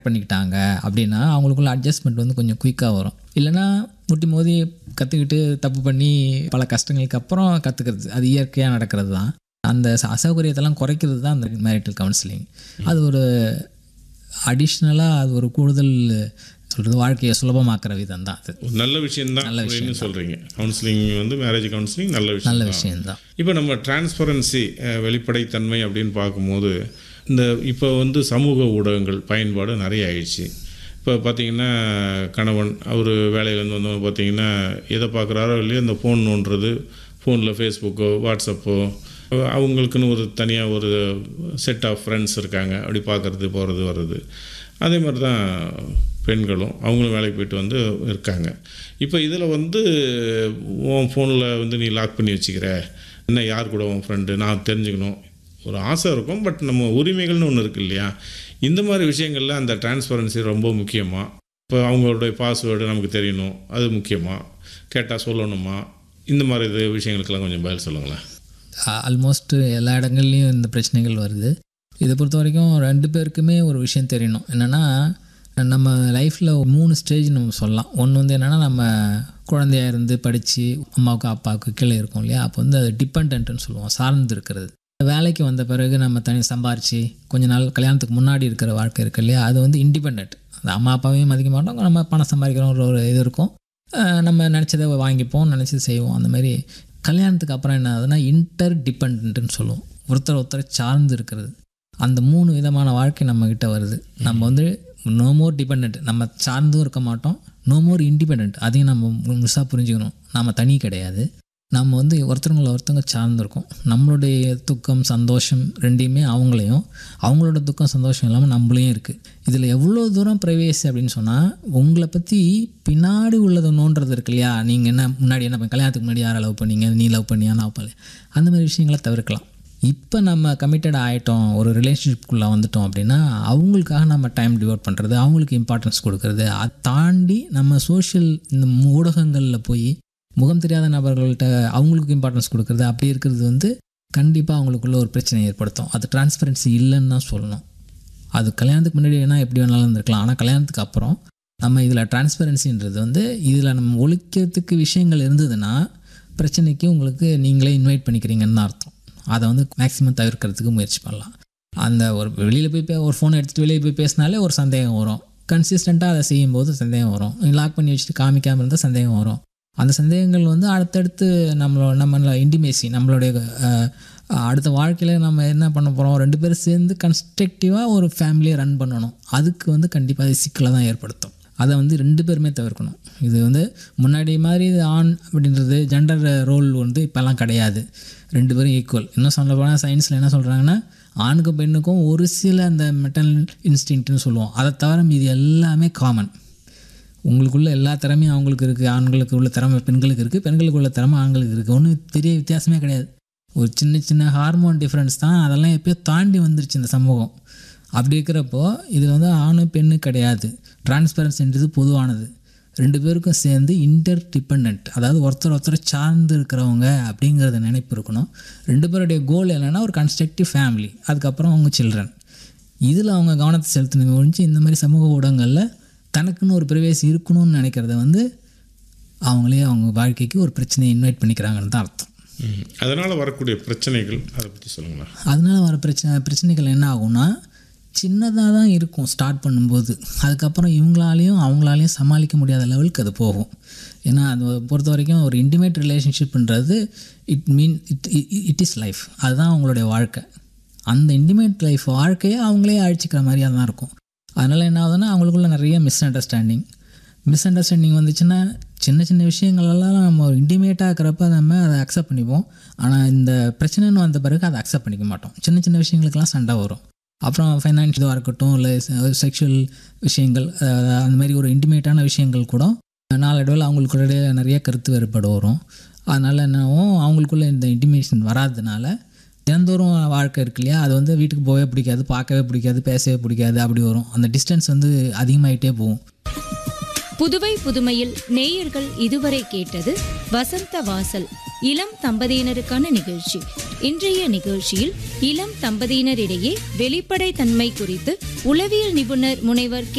பண்ணிக்கிட்டாங்க அப்படின்னா அவங்களுக்குள்ள அட்ஜஸ்ட்மெண்ட் வந்து கொஞ்சம் குயிக்காக வரும் இல்லைன்னா முட்டி மோதி கற்றுக்கிட்டு தப்பு பண்ணி பல கஷ்டங்களுக்கு அப்புறம் கற்றுக்கிறது அது இயற்கையாக நடக்கிறது தான் அந்த ச- அசௌகரியத்தெல்லாம் குறைக்கிறது தான் அந்த மேரிட்டல் கவுன்சிலிங் அது ஒரு அடிஷ்னலாக அது ஒரு கூடுதல் சொல்கிறது வாழ்க்கையை சுலபமாக்குற விதம் தான் அது ஒரு நல்ல விஷயம்தான் அப்படின்னு சொல்கிறீங்க கவுன்சிலிங் வந்து மேரேஜ் கவுன்சிலிங் நல்ல விஷயம் நல்ல விஷயம்தான் இப்போ நம்ம டிரான்ஸ்பரன்சி வெளிப்படைத்தன்மை அப்படின்னு பார்க்கும்போது இந்த இப்போ வந்து சமூக ஊடகங்கள் பயன்பாடு நிறைய ஆயிடுச்சு இப்போ பார்த்தீங்கன்னா கணவன் அவர் வேலையிலேருந்து வந்தவங்க பார்த்தீங்கன்னா எதை பார்க்குறாரோ இல்லையோ இந்த ஃபோன் நோண்டுறது ஃபோனில் ஃபேஸ்புக்கோ வாட்ஸ்அப்போ அவங்களுக்குன்னு ஒரு தனியாக ஒரு செட் ஆஃப் ஃப்ரெண்ட்ஸ் இருக்காங்க அப்படி பார்க்குறது போகிறது வர்றது அதே மாதிரி தான் பெண்களும் அவங்களும் வேலைக்கு போயிட்டு வந்து இருக்காங்க இப்போ இதில் வந்து உன் ஃபோனில் வந்து நீ லாக் பண்ணி வச்சுக்கிற என்ன யார் கூட உன் ஃப்ரெண்டு நான் தெரிஞ்சுக்கணும் ஒரு ஆசை இருக்கும் பட் நம்ம உரிமைகள்னு ஒன்று இருக்கு இல்லையா இந்த மாதிரி விஷயங்களில் அந்த டிரான்ஸ்பரன்சி ரொம்ப முக்கியமாக இப்போ அவங்களுடைய பாஸ்வேர்டு நமக்கு தெரியணும் அது முக்கியமாக கேட்டால் சொல்லணுமா இந்த மாதிரி இது விஷயங்களுக்கெல்லாம் கொஞ்சம் பதில் சொல்லுங்களேன் ஆல்மோஸ்ட் எல்லா இடங்கள்லையும் இந்த பிரச்சனைகள் வருது இதை பொறுத்த வரைக்கும் ரெண்டு பேருக்குமே ஒரு விஷயம் தெரியணும் என்னென்னா நம்ம லைஃப்பில் மூணு ஸ்டேஜ் நம்ம சொல்லலாம் ஒன்று வந்து என்னென்னா நம்ம குழந்தையா இருந்து படித்து அம்மாவுக்கு அப்பாவுக்கு கீழே இருக்கோம் இல்லையா அப்போ வந்து அது டிபெண்ட்னு சொல்லுவோம் சார்ந்து இருக்கிறது வேலைக்கு வந்த பிறகு நம்ம தனி சம்பாரித்து கொஞ்ச நாள் கல்யாணத்துக்கு முன்னாடி இருக்கிற வாழ்க்கை இருக்கு இல்லையா அது வந்து இண்டிபெண்ட் அது அம்மா அப்பாவையும் மதிக்க மாட்டோம் நம்ம பணம் சம்பாதிக்கிறோம் ஒரு ஒரு இது இருக்கும் அஹ் நம்ம நினச்சதை வாங்கிப்போம் நினச்சது செய்வோம் அந்த மாதிரி கல்யாணத்துக்கு அப்புறம் என்ன ஆகுதுன்னா இன்டர் டிபெண்ட்னு சொல்லுவோம் ஒருத்தர் ஒருத்தர் சார்ந்து இருக்கிறது அந்த மூணு விதமான வாழ்க்கை நம்மக்கிட்ட வருது நம்ம வந்து நோ மோர் டிபெண்ட் நம்ம சார்ந்தும் இருக்க மாட்டோம் நோ மோர் இண்டிபெண்ட் அதையும் நம்ம முழுசாக புரிஞ்சுக்கணும் நம்ம தனி கிடையாது நம்ம வந்து ஒருத்தவங்களை ஒருத்தவங்க சார்ந்திருக்கோம் நம்மளுடைய துக்கம் சந்தோஷம் ரெண்டையுமே அவங்களையும் அவங்களோட துக்கம் சந்தோஷம் இல்லாமல் நம்மளையும் இருக்குது இதில் எவ்வளோ தூரம் ப்ரைவேசி அப்படின்னு சொன்னால் உங்களை பற்றி பின்னாடி உள்ளதை நோன்றது இருக்கு இல்லையா நீங்கள் என்ன முன்னாடி என்ன பண்ண- கல்யாணத்துக்கு முன்னாடி யாரை லவ் பண்ணீங்க நீ லவ் பண்ணியா நான் பண்ணல அந்த மாதிரி விஷயங்களை தவிர்க்கலாம் இப்போ நம்ம கமிட்டட் ஆகிட்டோம் ஒரு ரிலேஷன்ஷிப்குள்ளே வந்துட்டோம் அப்படின்னா அவங்களுக்காக நம்ம டைம் டிவோட் பண்ணுறது அவங்களுக்கு இம்பார்ட்டன்ஸ் கொடுக்கறது அதை தாண்டி நம்ம சோஷியல் இந்த ஊடகங்களில் போய் முகம் தெரியாத நபர்கள்ட்ட அவங்களுக்கு இம்பார்ட்டன்ஸ் கொடுக்கறது அப்படி இருக்கிறது வந்து கண்டிப்பாக அவங்களுக்குள்ள ஒரு பிரச்சனை ஏற்படுத்தும் அது டிரான்ஸ்பரன்சி இல்லைன்னு தான் சொல்லணும் அது கல்யாணத்துக்கு முன்னாடி வேணால் எப்படி வேணாலும் இருந்திருக்கலாம் ஆனால் கல்யாணத்துக்கு அப்புறம் நம்ம இதில் டிரான்ஸ்பரன்சின்றது வந்து இதில் நம்ம ஒழிக்கிறதுக்கு விஷயங்கள் இருந்ததுன்னா பிரச்சனைக்கு உங்களுக்கு நீங்களே இன்வைட் பண்ணிக்கிறீங்கன்னு தான் அர்த்தம் அதை வந்து மேக்ஸிமம் தவிர்க்கிறதுக்கு முயற்சி பண்ணலாம் அந்த ஒரு வெளியில் போய் பே- ஒரு ஃபோனை எடுத்துகிட்டு வெளியே போய் பேசினாலே ஒரு சந்தேகம் வரும் கன்சிஸ்டண்ட்டாக அதை செய்யும்போது சந்தேகம் வரும் லாக் பண்ணி வச்சுட்டு காமிக்காமல் இருந்தால் சந்தேகம் வரும் அந்த சந்தேகங்கள் வந்து அடுத்தடுத்து நம்மளோட நம்ம இன்டிமேசி நம்மளுடைய அஹ், அடுத்த வாழ்க்கையில் நம்ம என்ன பண்ண போகிறோம் ரெண்டு பேரும் சேர்ந்து கன்ஸ்ட்ரக்டிவாக ஒரு ஃபேமிலியை ரன் பண்ணணும் அதுக்கு வந்து கண்டிப்பாக அது சிக்கலை தான் ஏற்படுத்தும் அதை வந்து ரெண்டு பேருமே தவிர்க்கணும் இது வந்து முன்னாடி மாதிரி இது ஆண் அப்படின்றது ஜெண்டர் ரோல் வந்து இப்போல்லாம் கிடையாது ரெண்டு பேரும் ஈக்குவல் இன்னும் சொல்ல போனால் சயின்ஸில் என்ன சொல்கிறாங்கன்னா ஆணுக்கும் பெண்ணுக்கும் ஒரு சில அந்த மெட்டல் இன்ஸ்டிங்க்ட்னு சொல்லுவோம் அதை தவிர மீதி எல்லாமே காமன் உங்களுக்குள்ள எல்லா திறமையும் அவங்களுக்கு இருக்குது ஆண்களுக்கு உள்ள திறமை பெண்களுக்கு இருக்குது பெண்களுக்கு உள்ள திறமை ஆண்களுக்கு இருக்குது ஒன்றும் பெரிய வித்தியாசமே கிடையாது ஒரு சின்ன சின்ன ஹார்மோன் டிஃப்ரென்ஸ் தான் அதெல்லாம் எப்பயோ தாண்டி வந்துருச்சு இந்த சமூகம் அப்படி இருக்கிறப்போ இதில் வந்து ஆணு பெண்ணு கிடையாது டிரான்ஸ்பரன்சின்றது பொதுவானது ரெண்டு பேருக்கும் சேர்ந்து இன்டர் டிபெண்ட் அதாவது ஒருத்தர் ஒருத்தர் சார்ந்து இருக்கிறவங்க அப்படிங்கிறத நினைப்பு இருக்கணும் ரெண்டு பேருடைய கோல் என்னென்னா ஒரு கன்ஸ்ட்ரக்டிவ் ஃபேமிலி அதுக்கப்புறம் அவங்க சில்ட்ரன் இதில் அவங்க கவனத்தை செலுத்தணும் ஒழிஞ்சு இந்த மாதிரி சமூக ஊடகங்களில் தனக்குன்னு ஒரு பிரிவேசி இருக்கணும்னு நினைக்கிறத வந்து அவங்களே அவங்க வாழ்க்கைக்கு ஒரு பிரச்சனையை இன்வைட் பண்ணிக்கிறாங்கன்னு தான் அர்த்தம் அதனால் வரக்கூடிய பிரச்சனைகள் அதை பற்றி சொல்லுங்களேன் அதனால வர பிரச்சனை பிரச்சனைகள் என்ன ஆகும்னா சின்னதாக தான் இருக்கும் ஸ்டார்ட் பண்ணும்போது அதுக்கப்புறம் இவங்களாலையும் அவங்களாலையும் சமாளிக்க முடியாத லெவலுக்கு அது போகும் ஏன்னா அது பொறுத்த வரைக்கும் ஒரு இன்டிமேட் ரிலேஷன்ஷிப்ன்றது it mean it it is life அதுதான் அவங்களுடைய வாழ்க்கை அந்த இன்டிமேட் லைஃப் வாழ்க்கையை அவங்களே அழிச்சிக்கிற மாதிரியாக தான் இருக்கும் அதனால் என்ன ஆகுதுன்னா அவங்களுக்குள்ள நிறைய மிஸ் அண்டர்ஸ்டாண்டிங் மிஸ் அண்டர்ஸ்டாண்டிங் வந்துச்சுன்னா சின்ன சின்ன விஷயங்களெல்லாம் நம்ம ஒரு இன்டிமேட்டாக இருக்கிறப்ப நம்ம அதை அக்செப்ட் பண்ணிப்போம் ஆனால் இந்த பிரச்சனைன்னு வந்த பிறகு அதை அக்செப்ட் பண்ணிக்க மாட்டோம் சின்ன சின்ன விஷயங்களுக்கெல்லாம் சண்டை வரும் அப்புறம் ஃபைனான்ஷியலாக இருக்கட்டும் இல்லை செக்ஷுவல் விஷயங்கள் அஹ் அந்த மாதிரி ஒரு இன்டிமேட்டான விஷயங்கள் கூட நாளடைவில் அவங்களுக்குள்ளே நிறைய கருத்து வேறுபாடு வரும் அதனால் என்னவும் அவங்களுக்குள்ள இந்த இன்டிமேஷன் வராததுனால தினந்தோறும் வாழ்க்கை இருக்கு இல்லையா அது வந்து வீட்டுக்கு போகவே பிடிக்காது பார்க்கவே பிடிக்காது பேசவே பிடிக்காது அப்படி வரும் அந்த டிஸ்டன்ஸ் வந்து அதிகமாயிட்டே போகும் புதுவை புதுமையில் நேயர்கள் இதுவரை கேட்டது வசந்த வாசல் இளம் தம்பதியினருக்கான நிகழ்ச்சி இன்றைய நிகழ்ச்சியில் இளம் தம்பதியினரிடையே வெளிப்படைத்தன்மை குறித்து உளவியல் நிபுணர் முனைவர் கே